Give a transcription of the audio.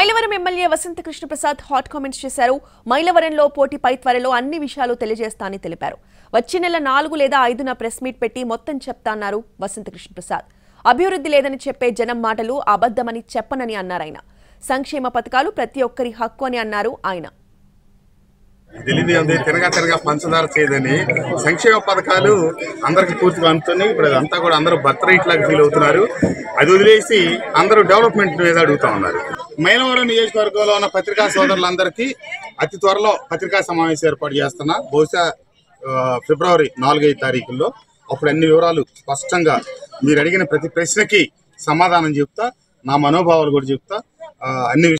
Mylavaram MLA Vasantha Krishna Prasad hot comments చేశారు మైలవరంలో పోటీపై త్వరలో అన్ని విషయాలు తెలియజేస్తానని తెలిపారు వచ్చే నెల నాలుగు లేదా ఐదున ప్రెస్ మీట్ పెట్టి మొత్తం చెప్తాన్నారు వసంత కృష్ణ ప్రసాద్ అభివృద్ధి లేదని చెప్పే జనం మాటలు అబద్ధమని చెప్పనని అన్నారు ఆయన సంక్షేమ పథకాలు ప్రతి ఒక్కరి హక్కు అని అన్నారు ఆయన తెలియదు ఉంది తిరగా తిరగా పంచదార చేయదని సంక్షేమ పథకాలు అందరికి పూర్తిగా అందుతున్నాయి ఇప్పుడు అదంతా కూడా అందరూ బర్త్ రైట్ లాగా ఫీల్ అవుతున్నారు అది వదిలేసి అందరూ డెవలప్మెంట్ మీద అడుగుతా ఉన్నారు మైలవరం నియోజకవర్గంలో ఉన్న పత్రికా సోదరులందరికీ అతి త్వరలో పత్రికా సమావేశం ఏర్పాటు చేస్తున్నా బహుశా ఆ, ఫిబ్రవరి నాలుగైదు తారీఖుల్లో అప్పుడు అన్ని వివరాలు స్పష్టంగా మీరు అడిగిన ప్రతి ప్రశ్నకి సమాధానం చెప్తా నా మనోభావాలు కూడా చెప్తా ఆ, అన్ని